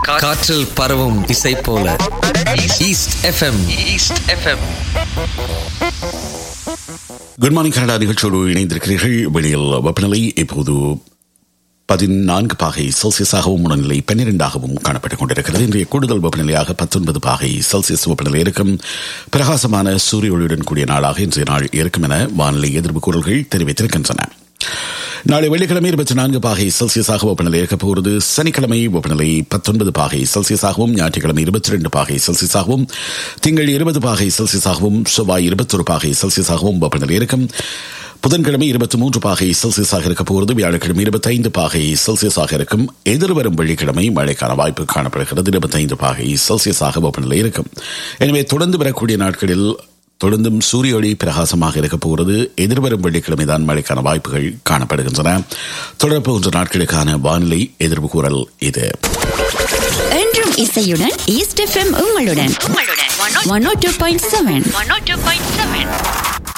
காற்றில் பரவும் இசை போல East FM East FM good morning Canada நிகழ்ச்சியோடு இணைந்திருக்கிறீர்கள் வெளியில் வெப்பநிலை இப்போது பதினான்கு பாகை செல்சியஸாகவும் உடல்நிலை பன்னிரெண்டாகவும் காணப்பட்டுக் கொண்டிருக்கிறது இன்றைய கூடுதல் வெப்பநிலையாக பத்தொன்பது பாகை செல்சியஸ் வெப்பநிலை இருக்கும் பிரகாசமான சூரிய ஒளியுடன் கூடிய நாளாக இன்றைய நாள் இருக்கும் என வானிலை எதிர்ப்பு கூறல்கள் தெரிவித்திருக்கின்றன நாளை வெள்ளிக்கிழமை இருபத்தி நான்கு பாகை செல்சியஸாக வெப்பநிலை இருக்கப் போகிறது சனிக்கிழமை வெப்பநிலை பத்தொன்பது பாகை செல்சியஸாகவும் ஞாயிற்றுக்கிழமை இருபத்தி ரெண்டு பாகை செல்சியஸாகவும் திங்கள் இருபது பாகை செல்சியஸாகவும் செவ்வாய் இருபத்தொரு பாகை செல்சியஸாகவும் வெப்பநிலை இருக்கும் புதன்கிழமை இருபத்தி மூன்று பாகை செல்சியஸாக இருக்க போகிறது வியாழக்கிழமை இருபத்தைந்து பாகை செல்சியஸாக இருக்கும் எதிர்வரும் வெள்ளிக்கிழமை மழைக்கான வாய்ப்பு காணப்படுகிறது இருபத்தைந்து பாகை செல்சியஸாக வெப்பநிலை இருக்கும் எனவே தொடர்ந்து வரக்கூடிய நாட்களில் தொடர்ந்தும் சூரிய ஒளி பிரகாசமாக இருக்க போகிறது எதிர்வரும் வெள்ளிக்கிழமை தான் மழைக்கான வாய்ப்புகள் காணப்படுகின்றன தொடரப்போகின்ற நாட்களுக்கான வானிலை எதிர்ப்பு கூறல் இது என்றும் இசையுடன் ஈஸ்ட் எஃப்எம் உங்களுடன் one O two point seven